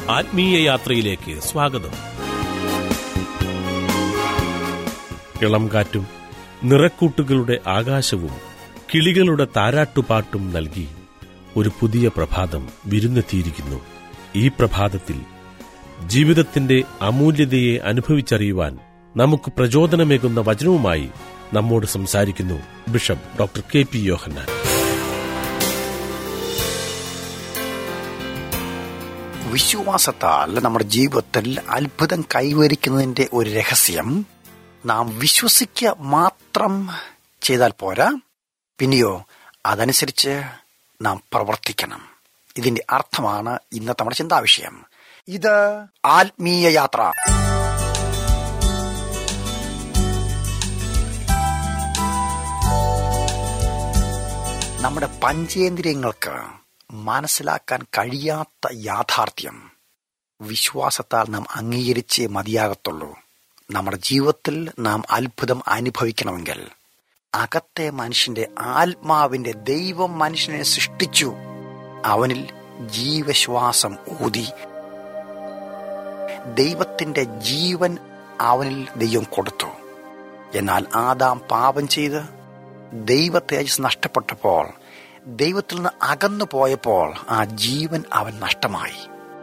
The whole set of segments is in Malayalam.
ആത്മീയ യാത്രയിലേക്ക് സ്വാഗതം ഇളം കാറ്റും നിറക്കൂട്ടുകളുടെ ആകാശവും കിളികളുടെ താരാട്ടുപാട്ടും നൽകി ഒരു പുതിയ പ്രഭാതം വിരുന്നെത്തിയിരിക്കുന്നു ഈ പ്രഭാതത്തിൽ ജീവിതത്തിന്റെ അമൂല്യതയെ അനുഭവിച്ചറിയുവാൻ നമുക്ക് പ്രചോദനമേകുന്ന വചനവുമായി നമ്മോട് സംസാരിക്കുന്നു bishop doctor K P Yohannan വിശ്വാസത്താൽ നമ്മുടെ ജീവിതത്തിൽ അത്ഭുതം കൈവരിക്കുന്നതിന്റെ ഒരു രഹസ്യം നാം വിശ്വസിക്കുക മാത്രം ചെയ്താൽ പോരാ പിന്നെയോ അതനുസരിച്ച് നാം പ്രവർത്തിക്കണം ഇതിന്റെ അർത്ഥമാണ് ഇന്നത്തെ നമ്മുടെ ചിന്താവിഷയം ഇത് ആത്മീയ യാത്ര നമ്മുടെ പഞ്ചേന്ദ്രിയങ്ങൾക്ക് മനസ്സിലാക്കാൻ കഴിയാത്ത യാഥാർത്ഥ്യം വിശ്വാസത്താൽ നാം അംഗീകരിച്ചേ മതിയാകത്തുള്ളൂ നമ്മുടെ ജീവിതത്തിൽ നാം അത്ഭുതം അനുഭവിക്കണമെങ്കിൽ അകത്തെ മനുഷ്യന്റെ ആത്മാവിന്റെ ദൈവം മനുഷ്യനെ സൃഷ്ടിച്ചു അവനിൽ ജീവശ്വാസം ഊതി ദൈവത്തിന്റെ ജീവൻ അവനിൽ ദൈവം കൊടുത്തു എന്നാൽ ആദാം പാപം ചെയ്ത് ദൈവ തേജസ് നഷ്ടപ്പെട്ടപ്പോൾ ദൈവത്തിൽ നിന്ന് അകന്നു പോയപ്പോൾ ആ ജീവൻ അവൻ നഷ്ടമായി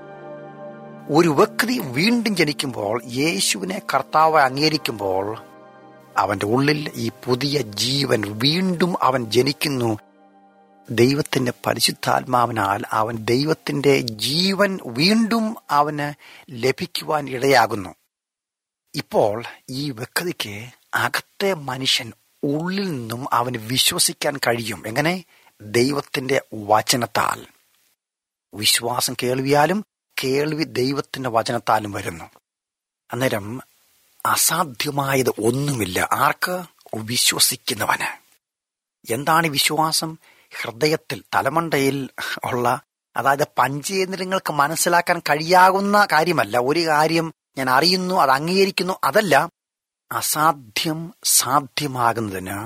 ഒരു വ്യക്തി വീണ്ടും ജനിക്കുമ്പോൾ യേശുവിനെ കർത്താവ് അംഗീകരിക്കുമ്പോൾ അവന്റെ ഉള്ളിൽ ഈ പുതിയ ജീവൻ വീണ്ടും അവൻ ജനിക്കുന്നു ദൈവത്തിന്റെ പരിശുദ്ധാത്മാവിനാൽ അവൻ ദൈവത്തിന്റെ ജീവൻ വീണ്ടും അവന് ലഭിക്കുവാൻ ഇടയാകുന്നു ഇപ്പോൾ ഈ വ്യക്തിക്ക് അകത്തെ മനുഷ്യൻ ഉള്ളിൽ നിന്നും അവന് വിശ്വസിക്കാൻ കഴിയും എങ്ങനെ ദൈവത്തിന്റെ വചനത്താൽ വിശ്വാസം കേൾവിയാലും കേൾവി ദൈവത്തിന്റെ വചനത്താലും വരുന്നു അന്നേരം അസാധ്യമായത് ഒന്നുമില്ല ആർക്ക് വിശ്വസിക്കുന്നവന് എന്താണ് ഈ വിശ്വാസം ഹൃദയത്തിൽ തലമണ്ടയിൽ ഉള്ള അതായത് പഞ്ചേന്ദ്രങ്ങൾക്ക് മനസ്സിലാക്കാൻ കഴിയാവുന്ന കാര്യമല്ല ഒരു കാര്യം ഞാൻ അറിയുന്നു അത് അംഗീകരിക്കുന്നു അതല്ല അസാധ്യം സാധ്യമാകുന്നതിന്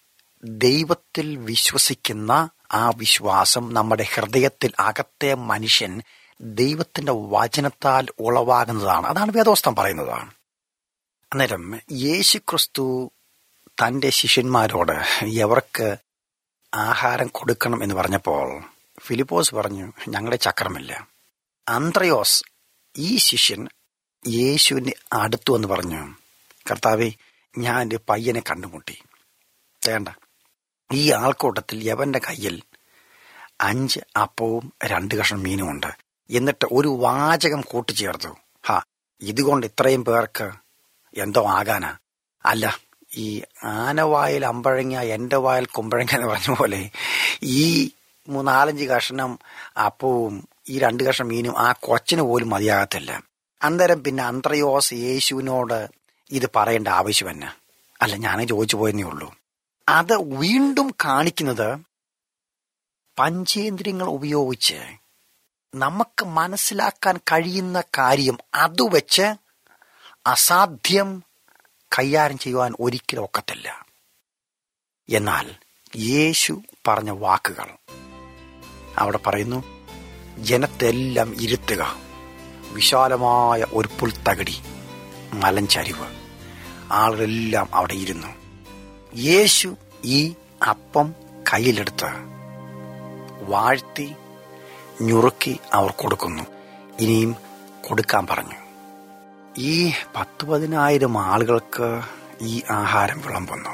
ദൈവത്തിൽ വിശ്വസിക്കുന്ന ആ വിശ്വാസം നമ്മുടെ ഹൃദയത്തിൽ അകത്തെ മനുഷ്യൻ ദൈവത്തിന്റെ വചനത്താൽ ഉളവാകുന്നതാണ് അതാണ് വേദോസ്തം പറയുന്നത് അന്നേരം യേശു ക്രിസ്തു തന്റെ ശിഷ്യന്മാരോട് എവർക്ക് ആഹാരം കൊടുക്കണം എന്ന് പറഞ്ഞപ്പോൾ ഫിലിപ്പോസ് പറഞ്ഞു ഞങ്ങളുടെ ചക്രമില്ല അന്ത്രയോസ് ഈ ശിഷ്യൻ യേശുവിന്റെ അടുത്തു എന്ന് പറഞ്ഞു കർത്താവെ ഞാൻ എൻ്റെ പയ്യനെ കണ്ടുമുട്ടി വേണ്ട ഈ ആൾക്കൂട്ടത്തിൽ യവന്റെ കയ്യിൽ അഞ്ച് അപ്പവും രണ്ട് കഷ്ണം മീനും ഉണ്ട് എന്നിട്ട് ഒരു വാചകം കൂട്ടിച്ചേർത്തു ഹാ ഇതുകൊണ്ട് ഇത്രയും പേർക്ക് എന്തോ ആകാനാ അല്ല ഈ ആനവായിൽ അമ്പഴങ്ങ എന്റെ വായിൽ കുമ്പഴങ്ങ എന്ന് പറഞ്ഞ പോലെ ഈ മൂന്നാലഞ്ച് കഷ്ണം അപ്പവും ഈ രണ്ട് കഷ്ണം മീനും ആ കൊച്ചിന് പോലും മതിയാകത്തില്ല അന്നേരം പിന്നെ അന്ത്രയോസ് യേശുവിനോട് ഇത് പറയേണ്ട ആവശ്യം തന്നെ അല്ല ഞാൻ ചോദിച്ചു പോയെന്നേ ഉള്ളൂ അത് വീണ്ടും കാണിക്കുന്നത് പഞ്ചേന്ദ്രിയങ്ങൾ ഉപയോഗിച്ച് നമുക്ക് മനസ്സിലാക്കാൻ കഴിയുന്ന കാര്യം അതുവെച്ച് അസാധ്യം കൈകാര്യം ചെയ്യുവാൻ ഒരിക്കലും ഒക്കത്തില്ല എന്നാൽ യേശു പറഞ്ഞ വാക്കുകൾ അവിടെ പറയുന്നു ജനത്തെല്ലാം ഇരുത്തുക വിശാലമായ ഒരു പുൽത്തകടി മലഞ്ചരിവ് ആളുകളെല്ലാം അവിടെ ഇരുന്നു യേശു ഈ അപ്പം കയ്യിലെടുത്ത് വാഴ്ത്തി ഞുറുക്കി അവർ കൊടുക്കുന്നു ഇനിയും കൊടുക്കാൻ പറഞ്ഞു ഈ പത്ത് പതിനായിരം ആളുകൾക്ക് ഈ ആഹാരം വിളമ്പുന്നു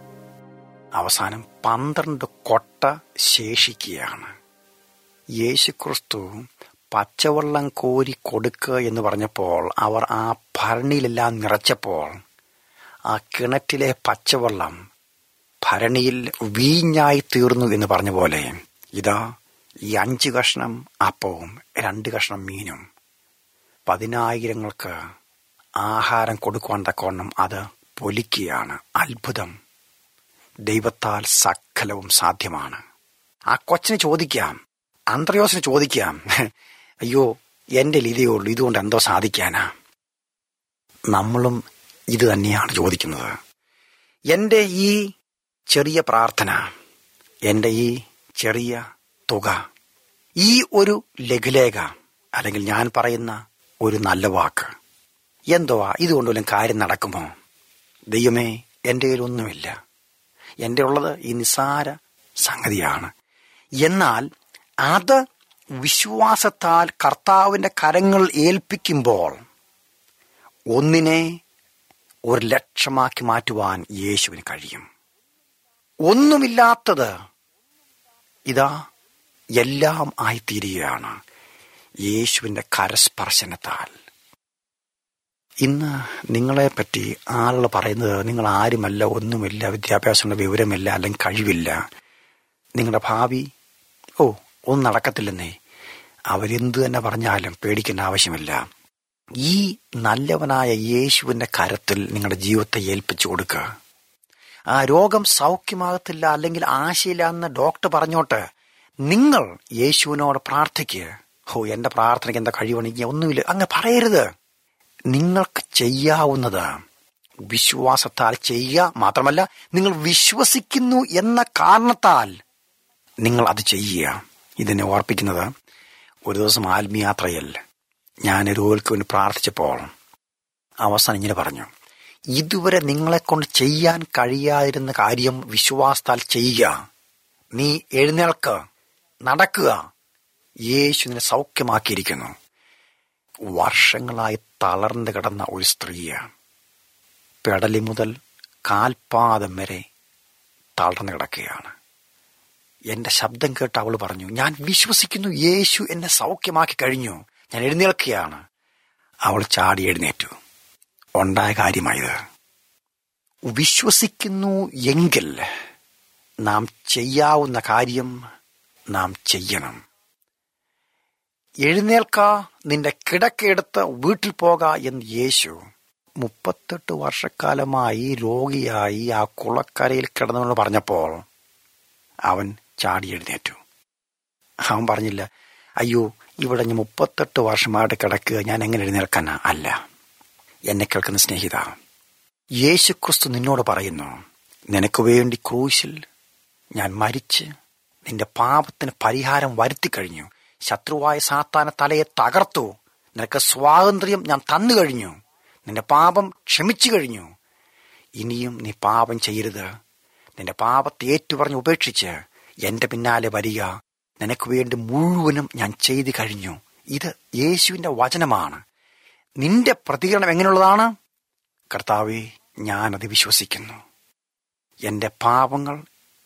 അവസാനം പന്ത്രണ്ട് കൊട്ട ശേഷിക്കുകയാണ് യേശുക്രിസ്തു പച്ചവെള്ളം കോരി കൊടുക്കുക എന്ന് പറഞ്ഞപ്പോൾ അവർ ആ ഭരണിയിലെല്ലാം നിറച്ചപ്പോൾ ആ കിണറ്റിലെ പച്ചവെള്ളം ഭരണിയിൽ വീഞ്ഞായി തീർന്നു എന്ന് പറഞ്ഞ പോലെ ഇതാ ഈ അഞ്ച് കഷ്ണം അപ്പവും രണ്ട് കഷ്ണം മീനും പതിനായിരങ്ങൾക്ക് ആഹാരം കൊടുക്കുവാൻ തക്കവണ്ണം അത് പൊലിക്കുകയാണ് അത്ഭുതം ദൈവത്താൽ സകലവും സാധ്യമാണ് ആ കൊച്ചിന് ചോദിക്കാം അന്ത്രയോസിന് ചോദിക്കാം അയ്യോ എന്റെ ഇതേ ഉള്ളൂ ഇതുകൊണ്ട് എന്തോ സാധിക്കാനാ നമ്മളും ഇത് തന്നെയാണ് ചോദിക്കുന്നത് എന്റെ ഈ ചെറിയ പ്രാർത്ഥന എന്റെ ഈ ചെറിയ തുക ഈ ഒരു ലഘുലേഖ അല്ലെങ്കിൽ ഞാൻ പറയുന്ന ഒരു നല്ല വാക്ക് എന്തുവാ ഇതുകൊണ്ട് വല്ലതും കാര്യം നടക്കുമോ ദൈവമേ എൻ്റെ കയ്യിലൊന്നുമില്ല എൻ്റെ ഉള്ളത് ഈ നിസ്സാര സംഗതിയാണ് എന്നാൽ അത് വിശ്വാസത്താൽ കർത്താവിൻ്റെ കരങ്ങൾ ഏൽപ്പിക്കുമ്പോൾ ഒന്നിനെ ഒരു ലക്ഷമാക്കി മാറ്റുവാൻ യേശുവിന് കഴിയും ഒന്നുമില്ലാത്തത് ഇതാ എല്ലാം ആയിത്തീരുകയാണ് യേശുവിൻ്റെ കരസ്പർശനത്താൽ ഇന്ന് നിങ്ങളെപ്പറ്റി ആളുകൾ പറയുന്നത് നിങ്ങൾ ആരുമല്ല ഒന്നുമില്ല വിദ്യാഭ്യാസമുള്ള വിവരമില്ല അല്ലെങ്കിൽ കഴിവില്ല നിങ്ങളുടെ ഭാവി ഓ ഒന്നും നടക്കത്തില്ലെന്നേ അവരെന്തു തന്നെ പറഞ്ഞാലും പേടിക്കേണ്ട ആവശ്യമില്ല ഈ നല്ലവനായ യേശുവിൻ്റെ കരത്തിൽ നിങ്ങളുടെ ജീവിതത്തെ ഏൽപ്പിച്ചു കൊടുക്കുക ആ രോഗം സൗഖ്യമാകത്തില്ല അല്ലെങ്കിൽ ആശയില്ല എന്ന് ഡോക്ടർ പറഞ്ഞോട്ട് നിങ്ങൾ യേശുവിനോട് പ്രാർത്ഥിക്കുക ഓ എന്റെ പ്രാർത്ഥനയ്ക്ക് എന്താ കഴിവണിക്കുക ഒന്നുമില്ല അങ്ങ് പറയരുത് നിങ്ങൾക്ക് ചെയ്യാവുന്നത് വിശ്വാസത്താൽ ചെയ്യുക മാത്രമല്ല നിങ്ങൾ വിശ്വസിക്കുന്നു എന്ന കാരണത്താൽ നിങ്ങൾ അത് ചെയ്യുക ഇതിനെ ഓർപ്പിക്കുന്നത് ഒരു ദിവസം ആത്മീയാത്രയിൽ ഞാൻ രോഗികൾക്ക് വേണ്ടി പ്രാർത്ഥിച്ചപ്പോൾ അവസാനം ഇങ്ങനെ പറഞ്ഞു ഇതുവരെ നിങ്ങളെ കൊണ്ട് ചെയ്യാൻ കഴിയാതിരുന്ന കാര്യം വിശ്വാസത്താൽ ചെയ്യുക നീ എഴുന്നേൽക്ക് നടക്കുക യേശു നിന്നെ സൗഖ്യമാക്കിയിരിക്കുന്നു വർഷങ്ങളായി തളർന്നു കിടന്ന ഒരു സ്ത്രീയാണ് പെടലി മുതൽ കാൽപാദം വരെ തളർന്നു കിടക്കുകയാണ് എന്റെ ശബ്ദം കേട്ട് അവൾ പറഞ്ഞു ഞാൻ വിശ്വസിക്കുന്നു യേശു എന്നെ സൗഖ്യമാക്കി കഴിഞ്ഞു ഞാൻ എഴുന്നേൽക്കുകയാണ് അവൾ ചാടി എഴുന്നേറ്റു ഉണ്ടായ കാര്യമായത് വിശ്വസിക്കുന്നു എങ്കിൽ നാം ചെയ്യാവുന്ന കാര്യം നാം ചെയ്യണം എഴുന്നേൽക്ക നിന്റെ കിടക്കെടുത്ത് വീട്ടിൽ പോക എന്ന് യേശു മുപ്പത്തെട്ട് വർഷക്കാലമായി രോഗിയായി ആ കുളക്കരയിൽ കിടന്നുകൊണ്ട് പറഞ്ഞപ്പോൾ അവൻ ചാടി എഴുന്നേറ്റു അവൻ പറഞ്ഞില്ല അയ്യോ ഇവിടെ ഞാൻ മുപ്പത്തെട്ട് വർഷമായിട്ട് കിടക്കുക ഞാൻ എങ്ങനെ എഴുന്നേൽക്കാനാ അല്ല എന്നെ കേൾക്കുന്ന സ്നേഹിത യേശു ക്രിസ്തു നിന്നോട് പറയുന്നു നിനക്ക് വേണ്ടി ക്രൂശിൽ ഞാൻ മരിച്ച് നിന്റെ പാപത്തിന് പരിഹാരം വരുത്തി കഴിഞ്ഞു ശത്രുവായ സാത്താന തലയെ തകർത്തു നിനക്ക് സ്വാതന്ത്ര്യം ഞാൻ തന്നു കഴിഞ്ഞു നിന്റെ പാപം ക്ഷമിച്ചു കഴിഞ്ഞു ഇനിയും നീ പാപം ചെയ്യരുത് നിന്റെ പാപത്തെ ഏറ്റുപറഞ്ഞ് ഉപേക്ഷിച്ച് എന്റെ പിന്നാലെ വരിക നിനക്ക് വേണ്ടി മുഴുവനും ഞാൻ ചെയ്തു കഴിഞ്ഞു ഇത് യേശുവിന്റെ വചനമാണ് നിന്റെ പ്രതികരണം എങ്ങനെയുള്ളതാണ് കർത്താവെ ഞാനത് വിശ്വസിക്കുന്നു എന്റെ പാപങ്ങൾ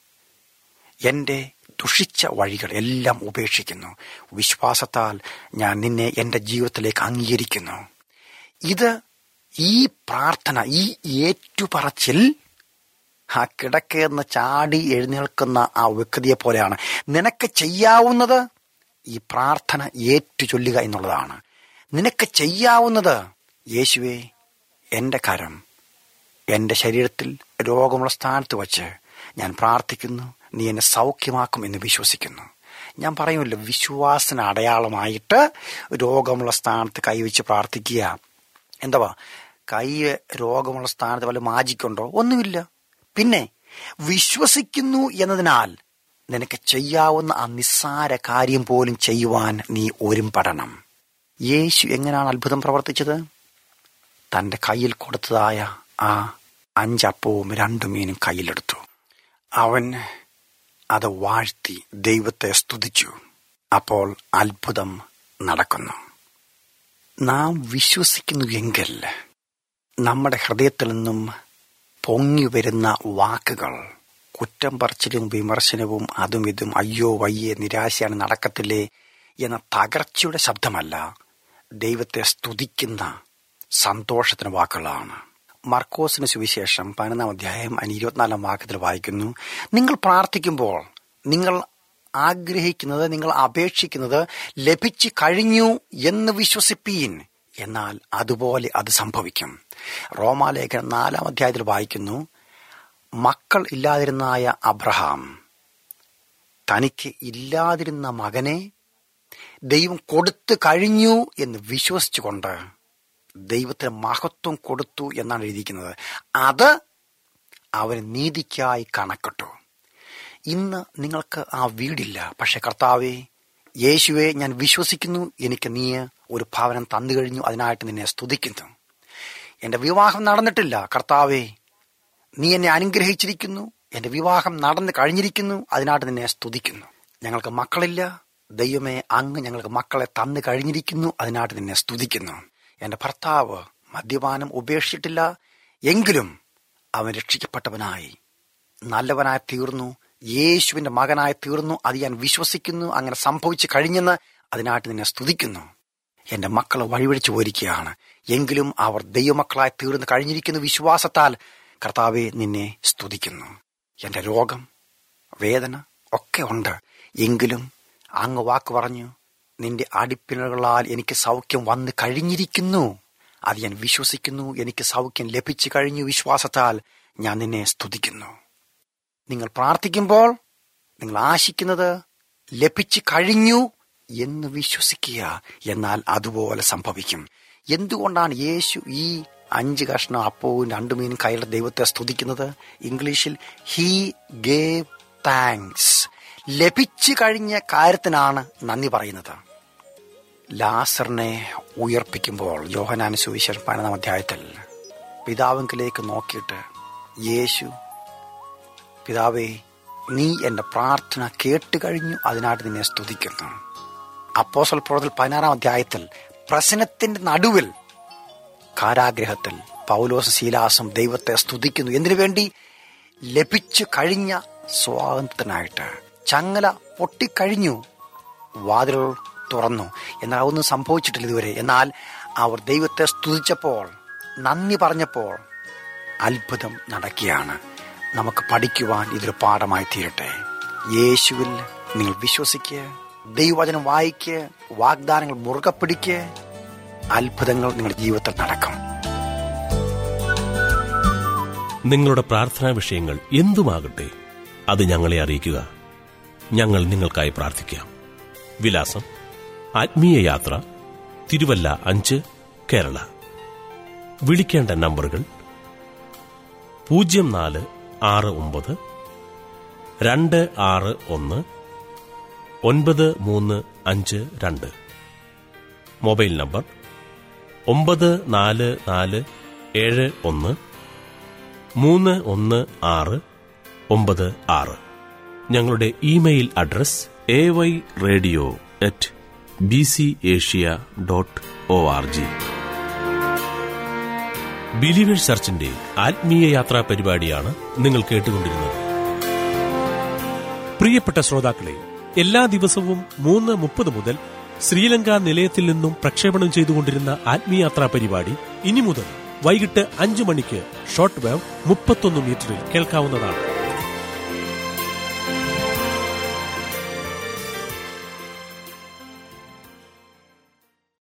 എന്റെ ദുഷിച്ച വഴികൾ എല്ലാം ഉപേക്ഷിക്കുന്നു വിശ്വാസത്താൽ ഞാൻ നിന്നെ എന്റെ ജീവിതത്തിലേക്ക് അംഗീകരിക്കുന്നു ഇത് ഈ പ്രാർത്ഥന ഈ ഏറ്റുപറച്ചിൽ ആ കിടക്കെന്ന് ചാടി എഴുന്നേൽക്കുന്ന ആ വ്യക്തിയെ പോലെയാണ് നിനക്ക് ചെയ്യാവുന്നത് ഈ പ്രാർത്ഥന ഏറ്റു ചൊല്ലുക എന്നുള്ളതാണ് നിനക്ക് ചെയ്യാവുന്നത് യേശുവെ എന്റെ കരം എന്റെ ശരീരത്തിൽ രോഗമുള്ള സ്ഥാനത്ത് വച്ച് ഞാൻ പ്രാർത്ഥിക്കുന്നു നീ എന്നെ സൗഖ്യമാക്കും എന്ന് വിശ്വസിക്കുന്നു ഞാൻ പറയുമല്ലോ വിശ്വാസത്തിന് അടയാളമായിട്ട് രോഗമുള്ള സ്ഥാനത്ത് കൈവച്ച് പ്രാർത്ഥിക്കുക എന്താ കൈ രോഗമുള്ള സ്ഥാനത്ത് വല്ല മാജിക്കുണ്ടോ ഒന്നുമില്ല പിന്നെ വിശ്വസിക്കുന്നു എന്നതിനാൽ നിനക്ക് ചെയ്യാവുന്ന ആ നിസ്സാര കാര്യം പോലും ചെയ്യുവാൻ നീ ഒരുമ്പെടണം യേശു എങ്ങനെയാണ് അത്ഭുതം പ്രവർത്തിച്ചത് തന്റെ കയ്യിൽ കൊടുത്തതായ ആ അഞ്ചപ്പവും രണ്ടു മീനും കയ്യിലെടുത്തു അവൻ അത് വാഴ്ത്തി ദൈവത്തെ സ്തുതിച്ചു അപ്പോൾ അത്ഭുതം നടക്കുന്നു നാം വിശ്വസിക്കുന്നു എങ്കിൽ നമ്മുടെ ഹൃദയത്തിൽ നിന്നും പൊങ്ങി വരുന്ന വാക്കുകൾ കുറ്റം പറച്ചിലും വിമർശനവും അതും ഇതും അയ്യോ വയ്യേ നിരാശയാണ് നടക്കത്തില്ലേ എന്ന തകർച്ചയുടെ ശബ്ദമല്ല ദൈവത്തെ സ്തുതിക്കുന്ന സന്തോഷത്തിന് വാക്കുകളാണ് മർക്കോസിന് സുവിശേഷം പതിനൊന്നാം അധ്യായം അതിന് ഇരുപത്തിനാലാം വാക്യത്തിൽ വായിക്കുന്നു നിങ്ങൾ പ്രാർത്ഥിക്കുമ്പോൾ നിങ്ങൾ ആഗ്രഹിക്കുന്നത് നിങ്ങൾ അപേക്ഷിക്കുന്നത് ലഭിച്ചു കഴിഞ്ഞു എന്ന് വിശ്വസിപ്പീൻ എന്നാൽ അതുപോലെ അത് സംഭവിക്കും റോമാലേഖനം നാലാം അധ്യായത്തിൽ വായിക്കുന്നു മക്കൾ ഇല്ലാതിരുന്നായ അബ്രഹാം തനിക്ക് ഇല്ലാതിരുന്ന മകനെ ദൈവം കൊടുത്തു കഴിഞ്ഞു എന്ന് വിശ്വസിച്ചുകൊണ്ട് ദൈവത്തിന് മഹത്വം കൊടുത്തു എന്നാണ് എഴുതിയിരിക്കുന്നത് അത് അവന് നീതിക്കായി കണക്കിട്ടു ഇന്ന് നിങ്ങൾക്ക് ആ വീടില്ല പക്ഷെ കർത്താവെ യേശുവെ ഞാൻ വിശ്വസിക്കുന്നു എനിക്ക് നീ ഒരു ഭവനം തന്നു കഴിഞ്ഞു അതിനായിട്ട് നിന്നെ സ്തുതിക്കുന്നു എന്റെ വിവാഹം നടന്നിട്ടില്ല കർത്താവേ നീ എന്നെ അനുഗ്രഹിച്ചിരിക്കുന്നു എന്റെ വിവാഹം നടന്നു കഴിഞ്ഞിരിക്കുന്നു അതിനായിട്ട് നിന്നെ സ്തുതിക്കുന്നു ഞങ്ങൾക്ക് മക്കളില്ല ദൈവമേ അങ്ങ് ഞങ്ങൾക്ക് മക്കളെ തന്നു കഴിഞ്ഞിരിക്കുന്നു അതിനായിട്ട് നിന്നെ സ്തുതിക്കുന്നു എന്റെ ഭർത്താവ് മദ്യപാനം ഉപേക്ഷിച്ചിട്ടില്ല എങ്കിലും അവൻ രക്ഷിക്കപ്പെട്ടവനായി നല്ലവനായി തീർന്നു യേശുവിന്റെ മകനായി തീർന്നു അത് ഞാൻ വിശ്വസിക്കുന്നു അങ്ങനെ സംഭവിച്ചു കഴിഞ്ഞെന്ന് അതിനായിട്ട് നിന്നെ സ്തുതിക്കുന്നു എന്റെ മക്കൾ വഴിവഴിച്ചു പോയിരിക്കുകയാണ് എങ്കിലും അവർ ദൈവമക്കളായി തീർന്നു കഴിഞ്ഞിരിക്കുന്ന വിശ്വാസത്താൽ കർത്താവെ നിന്നെ സ്തുതിക്കുന്നു എന്റെ രോഗം വേദന ഒക്കെ ഉണ്ട് എങ്കിലും അങ്ങ് വാക്ക് പറഞ്ഞു നിന്റെ അടിപ്പിണകളാൽ എനിക്ക് സൗഖ്യം വന്നു കഴിഞ്ഞിരിക്കുന്നു അത് ഞാൻ വിശ്വസിക്കുന്നു എനിക്ക് സൗഖ്യം ലഭിച്ചു കഴിഞ്ഞു വിശ്വാസത്താൽ ഞാൻ നിന്നെ സ്തുതിക്കുന്നു നിങ്ങൾ പ്രാർത്ഥിക്കുമ്പോൾ നിങ്ങൾ ആശിക്കുന്നത് ലഭിച്ചു കഴിഞ്ഞു എന്ന് വിശ്വസിക്കുക എന്നാൽ അതുപോലെ സംഭവിക്കും എന്തുകൊണ്ടാണ് യേശു ഈ അഞ്ച് കഷ്ണം അപ്പവും രണ്ടു മീനും കയ്യിലെ ദൈവത്തെ സ്തുതിക്കുന്നത് ഇംഗ്ലീഷിൽ ഹീ ഗേവ് താങ്ക്സ് ലഭിച്ചു കഴിഞ്ഞ കാര്യത്തിനാണ് നന്ദി പറയുന്നത് ലാസറിനെ ഉയർപ്പിക്കുമ്പോൾ യോഹനാൻ സുവിശേഷം പതിനൊന്നാം അധ്യായത്തിൽ പിതാവിങ്കിലേക്ക് നോക്കിയിട്ട് യേശു പിതാവേ നീ എന്റെ പ്രാർത്ഥന കേട്ട് കഴിഞ്ഞു അതിനായിട്ട് നിന്നെ സ്തുതിക്കുന്നു അപ്പോസൽ പ്രവർത്തൽ പതിനാറാം അധ്യായത്തിൽ പ്രശ്നത്തിന്റെ നടുവിൽ കാരാഗ്രഹത്തിൽ പൗലോസ് ശീലാസും ദൈവത്തെ സ്തുതിക്കുന്നു എന്തിനു വേണ്ടി ലഭിച്ചു കഴിഞ്ഞ സ്വാതന്ത്ര്യത്തിനായിട്ട് ചങ്ങല പൊട്ടിക്കഴിഞ്ഞു വാതിലുകൾ തുറന്നു എന്നാൽ ഒന്നും സംഭവിച്ചിട്ടില്ല ഇതുവരെ എന്നാൽ അവർ ദൈവത്തെ സ്തുതിച്ചപ്പോൾ നന്ദി പറഞ്ഞപ്പോൾ അത്ഭുതം നടക്കുകയാണ് നമുക്ക് പഠിക്കുവാൻ ഇതൊരു പാഠമായി തീരട്ടെ യേശുവിൽ നിങ്ങൾ വിശ്വസിക്കുക ദൈവവചനം വായിക്കുക വാഗ്ദാനങ്ങൾ മുറുകെ പിടിക്കുക അത്ഭുതങ്ങൾ നിങ്ങളുടെ ജീവിതത്തിൽ നടക്കും നിങ്ങളുടെ പ്രാർത്ഥനാ വിഷയങ്ങൾ എന്തുമാകട്ടെ അത് ഞങ്ങളെ അറിയിക്കുക ഞങ്ങൾ നിങ്ങൾക്കായി പ്രാർത്ഥിക്കാം വിലാസം ആത്മീയ യാത്ര തിരുവല്ല അഞ്ച് കേരള വിളിക്കേണ്ട നമ്പറുകൾ പൂജ്യം നാല് ആറ് ഒമ്പത് രണ്ട് ആറ് ഒന്ന് ഒൻപത് മൂന്ന് അഞ്ച് രണ്ട് മൊബൈൽ നമ്പർ ഒമ്പത് നാല് നാല് ഏഴ് ഒന്ന് മൂന്ന് ഒന്ന് ആറ് ഒമ്പത് ആറ് ഞങ്ങളുടെ email address A Y radio at B C Asia dot O R G Believers ചർച്ചിന്റെ ആത്മീയ യാത്രാ പരിപാടിയാണ് നിങ്ങൾ കേട്ടുകൊണ്ടിരുന്നത് പ്രിയപ്പെട്ട ശ്രോതാക്കളെ എല്ലാ ദിവസവും മൂന്ന് മുപ്പത് മുതൽ ശ്രീലങ്ക നിലയത്തിൽ നിന്നും പ്രക്ഷേപണം ചെയ്തുകൊണ്ടിരുന്ന ആത്മീയാത്രാ പരിപാടി ഇനി മുതൽ വൈകിട്ട് അഞ്ചു മണിക്ക് ഷോർട്ട് വേവ് മുപ്പത്തൊന്ന് മീറ്ററിൽ കേൾക്കാവുന്നതാണ്